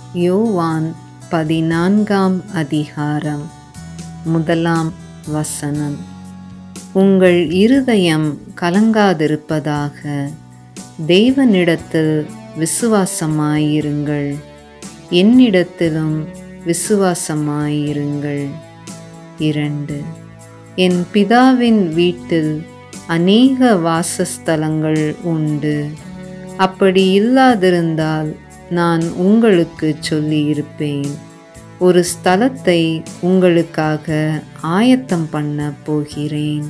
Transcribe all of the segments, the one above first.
யோவான் பதினான்காம் அதிகாரம் முதலாம் வசனம் உங்கள் இருதயம் கலங்காதிருப்பதாக தேவனிடத்தில் விசுவாசமாயிருங்கள் என்னிடத்திலும் விசுவாசமாயிருங்கள் இரண்டு என் பிதாவின் வீட்டில் அநேக வாசஸ்தலங்கள் உண்டு அப்படி இல்லாதிருந்தால் நான் உங்களுக்கு சொல்லியிருப்பேன் ஒரு ஸ்தலத்தை உங்களுக்காக ஆயத்தம் பண்ண போகிறேன்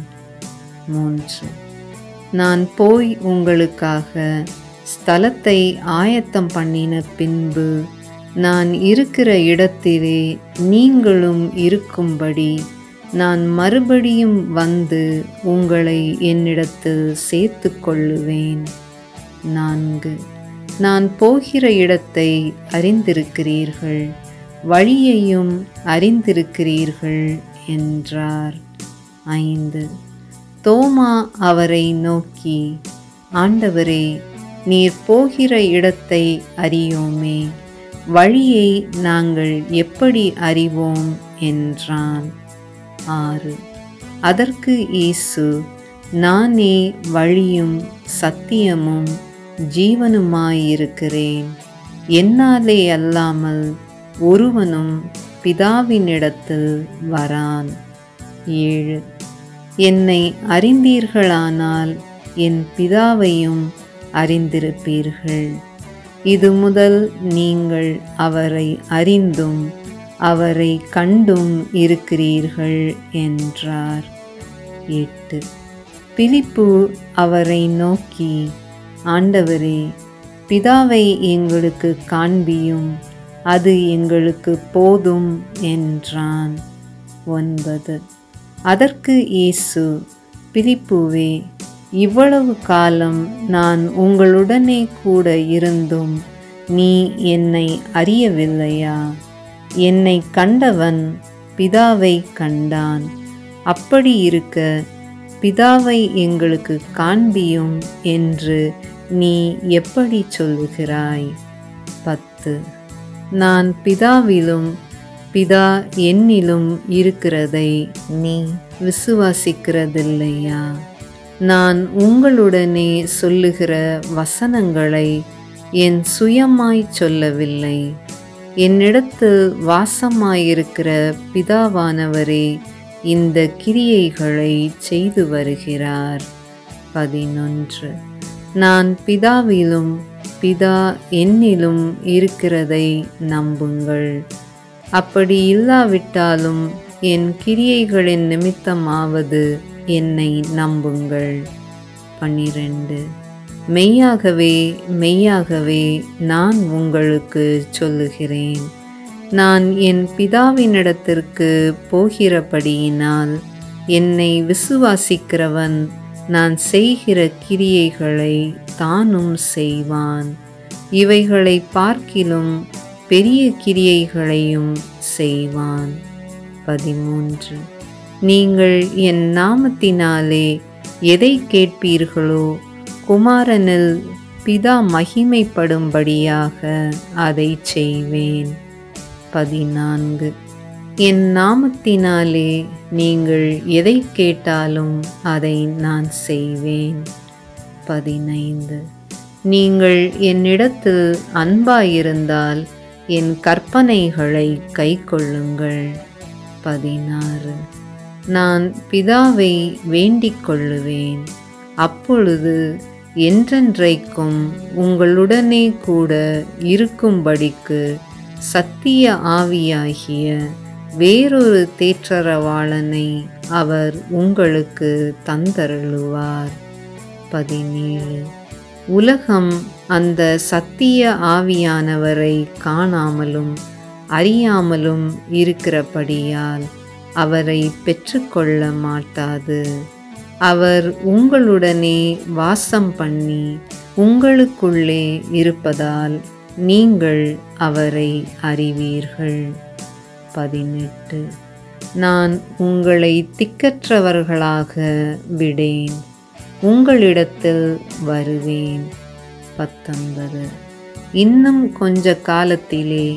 மூன்று நான் போய் உங்களுக்காக ஸ்தலத்தை ஆயத்தம் பண்ணின பின்பு நான் இருக்கிற இடத்திலே நீங்களும் இருக்கும்படி நான் மறுபடியும் வந்து உங்களை என்னிடத்தில் சேர்த்து கொள்ளுவேன் நான்கு நான் போகிற இடத்தை அறிந்திருக்கிறீர்கள் வழியையும் அறிந்திருக்கிறீர்கள் என்றார் ஐந்து தோமா அவரை நோக்கி ஆண்டவரே நீர் போகிற இடத்தை அறியோமே வழியை நாங்கள் எப்படி அறிவோம் என்றான் ஆறு அதற்கு இயேசு நானே வழியும் சத்தியமும் ஜீவனுமாயிருக்கிறேன் என்னாலே அல்லாமல் ஒருவனும் பிதாவினிடத்தில் வரான் ஏழு என்னை அறிந்தீர்களானால் என் பிதாவையும் அறிந்திருப்பீர்கள் இது முதல் நீங்கள் அவரை அறிந்தும் அவரை கண்டும் இருக்கிறீர்கள் என்றார் எட்டு பிலிப்பு அவரை நோக்கி ஆண்டவரே பிதாவை எங்களுக்கு காண்பியும் அது எங்களுக்கு போதும் என்றான் ஒன்பது அதற்கு இயேசு பிலிப்புவே இவ்வளவு காலம் நான் உங்களுடனே கூட இருந்தும் நீ என்னை அறியவில்லையா என்னை கண்டவன் பிதாவை கண்டான் அப்படி இருக்க பிதாவை எங்களுக்கு காண்பியும் என்று நீ எப்படி சொல்லுகிறாய் பத்து நான் பிதாவிலும் பிதா என்னிலும் இருக்கிறதை நீ விசுவாசிக்கிறதில்லையா நான் உங்களுடனே சொல்லுகிற வசனங்களை என் சுயமாய் சொல்லவில்லை என்னிடத்தில் வாசமாயிருக்கிற பிதாவானவரே இந்த கிரியைகளை செய்து வருகிறார் பதினொன்று நான் பிதாவிலும் பிதா என்னிலும் இருக்கிறதை நம்புங்கள் அப்படி இல்லாவிட்டாலும் என் கிரியைகளின் நிமித்தமாவது என்னை நம்புங்கள் பன்னிரண்டு மெய்யாகவே மெய்யாகவே நான் உங்களுக்கு சொல்லுகிறேன் நான் என் பிதாவினிடத்திற்கு போகிறபடியினால் என்னை விசுவாசிக்கிறவன் நான் செய்கிற கிரியைகளை தானும் செய்வான் இவைகளை பார்க்கிலும் பெரிய கிரியைகளையும் செய்வான் பதிமூன்று நீங்கள் என் நாமத்தினாலே எதை கேட்பீர்களோ குமாரனில் பிதா மகிமைப்படும்படியாக அதை செய்வேன் பதினான்கு என் நாமத்தினாலே நீங்கள் எதை கேட்டாலும் அதை நான் செய்வேன் பதினைந்து நீங்கள் என்னிடத்தில் அன்பாயிருந்தால் என் கற்பனைகளை கைக்கொள்ளுங்கள் பதினாறு நான் பிதாவை வேண்டிக் கொள்ளுவேன் அப்பொழுது என்றென்றைக்கும் உங்களுடனே கூட இருக்கும்படிக்கு சத்திய ஆவியாகிய வேறொரு தேற்றரவாளனை அவர் உங்களுக்கு தந்தருளுவார் பதினேழு உலகம் அந்த சத்திய ஆவியானவரை காணாமலும் அறியாமலும் இருக்கிறபடியால் அவரை பெற்றுக்கொள்ள மாட்டாது அவர் உங்களுடனே வாசம் பண்ணி உங்களுக்குள்ளே இருப்பதால் நீங்கள் அவரை அறிவீர்கள் பதினெட்டு நான் உங்களை திக்கற்றவர்களாக விடேன் உங்களிடத்தில் வருவேன் பத்தொன்பது இன்னும் கொஞ்ச காலத்திலே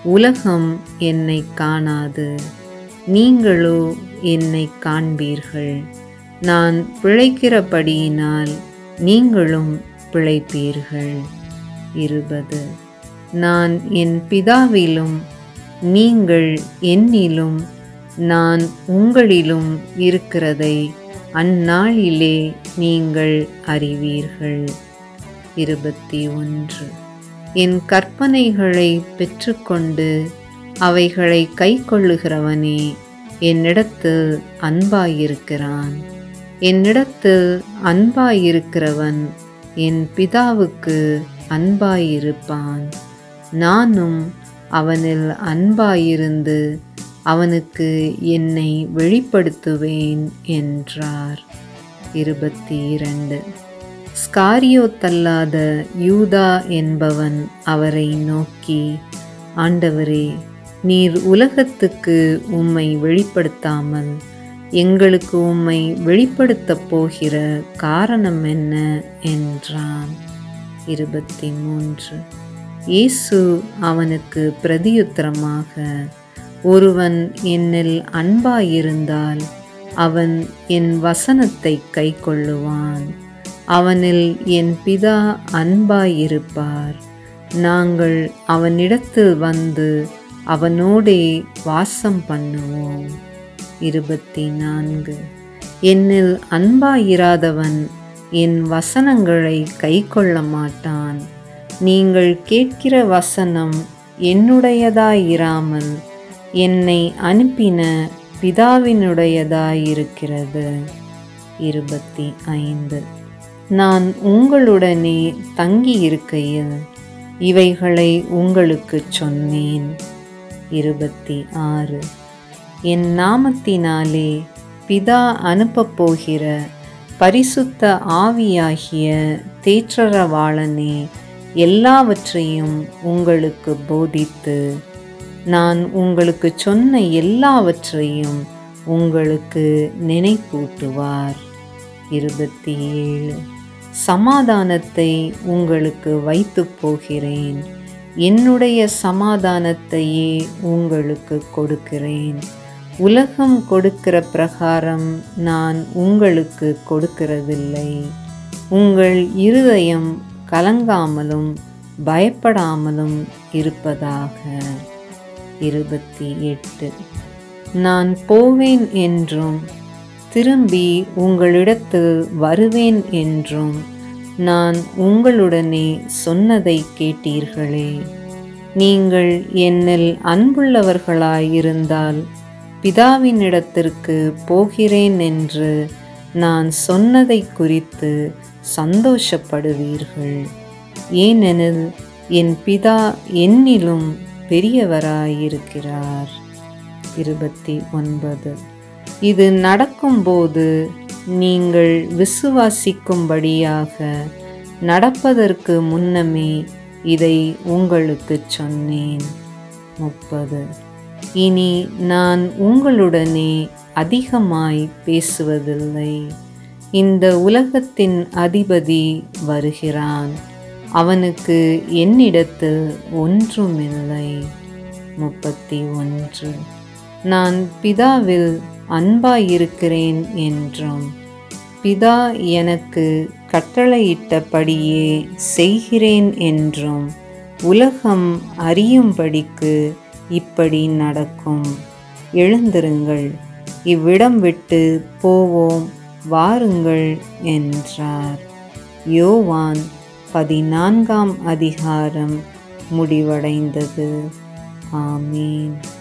உலகம் என்னை காணாது நீங்களோ என்னை காண்பீர்கள் நான் பிழைக்கிறபடியினால் நீங்களும் பிழைப்பீர்கள் இருபது நான் என் பிதாவிலும் நீங்கள் என்னிலும் நான் உங்களிலும் இருக்கிறதை அந்நாளிலே நீங்கள் அறிவீர்கள் இருபத்தி ஒன்று என் கற்பனைகளை பெற்றுக்கொண்டு அவைகளை கைக்கொள்ளுகிறவனே என்னிடத்தில் அன்பாயிருக்கிறான் என்னிடத்தில் அன்பாயிருக்கிறவன் என் பிதாவுக்கு அன்பாயிருப்பான் நானும் அவனில் அன்பாயிருந்து அவனுக்கு என்னை வெளிப்படுத்துவேன் என்றார் இருபத்தி இரண்டு ஸ்காரியோத்தல்லாத யூதா என்பவன் அவரை நோக்கி ஆண்டவரே நீர் உலகத்துக்கு உம்மை வெளிப்படுத்தாமல் எங்களுக்கு உம்மை வெளிப்படுத்தப் போகிற காரணம் என்ன என்றான் இருபத்தி மூன்று இயேசு அவனுக்கு பிரதியுத்தரமாக ஒருவன் என்னில் அன்பாயிருந்தால் அவன் என் வசனத்தை கைக்கொள்ளுவான் அவனில் என் பிதா அன்பாயிருப்பார் நாங்கள் அவனிடத்தில் வந்து அவனோடே வாசம் பண்ணுவோம் இருபத்தி நான்கு என்னில் அன்பாயிராதவன் என் வசனங்களை கைக்கொள்ள மாட்டான் நீங்கள் கேட்கிற வசனம் என்னுடையதாயிராமல் என்னை அனுப்பின பிதாவினுடையதாயிருக்கிறது இருபத்தி ஐந்து நான் உங்களுடனே தங்கியிருக்கையில் இவைகளை உங்களுக்குச் சொன்னேன் இருபத்தி ஆறு என் நாமத்தினாலே பிதா அனுப்பப் போகிற பரிசுத்த ஆவியாகிய தேற்றரவாளனே எல்லாவற்றையும் உங்களுக்கு போதித்து நான் உங்களுக்கு சொன்ன எல்லாவற்றையும் உங்களுக்கு நினைப்பூட்டுவார் இருபத்தி ஏழு சமாதானத்தை உங்களுக்கு வைத்துப் போகிறேன் என்னுடைய சமாதானத்தையே உங்களுக்கு கொடுக்கிறேன் உலகம் கொடுக்கிற பிரகாரம் நான் உங்களுக்கு கொடுக்கிறதில்லை உங்கள் இருதயம் கலங்காமலும் பயப்படாமலும் இருப்பதாக இருபத்தி எட்டு நான் போவேன் என்றும் திரும்பி உங்களிடத்தில் வருவேன் என்றும் நான் உங்களுடனே சொன்னதை கேட்டீர்களே நீங்கள் என்னில் அன்புள்ளவர்களாயிருந்தால் பிதாவினிடத்திற்கு போகிறேன் என்று நான் சொன்னதை குறித்து சந்தோஷப்படுவீர்கள் ஏனெனில் என் பிதா என்னிலும் பெரியவராயிருக்கிறார் இருபத்தி ஒன்பது இது நடக்கும்போது நீங்கள் விசுவாசிக்கும்படியாக நடப்பதற்கு முன்னமே இதை உங்களுக்குச் சொன்னேன் முப்பது இனி நான் உங்களுடனே அதிகமாய் பேசுவதில்லை இந்த உலகத்தின் அதிபதி வருகிறான் அவனுக்கு என்னிடத்தில் ஒன்றுமில்லை முப்பத்தி ஒன்று நான் பிதாவில் அன்பாயிருக்கிறேன் என்றும் பிதா எனக்கு கட்டளையிட்டபடியே செய்கிறேன் என்றும் உலகம் அறியும்படிக்கு இப்படி நடக்கும் எழுந்திருங்கள் இவ்விடம் விட்டு போவோம் வாருங்கள் என்றார் யோவான் பதினான்காம் அதிகாரம் முடிவடைந்தது ஆமீன்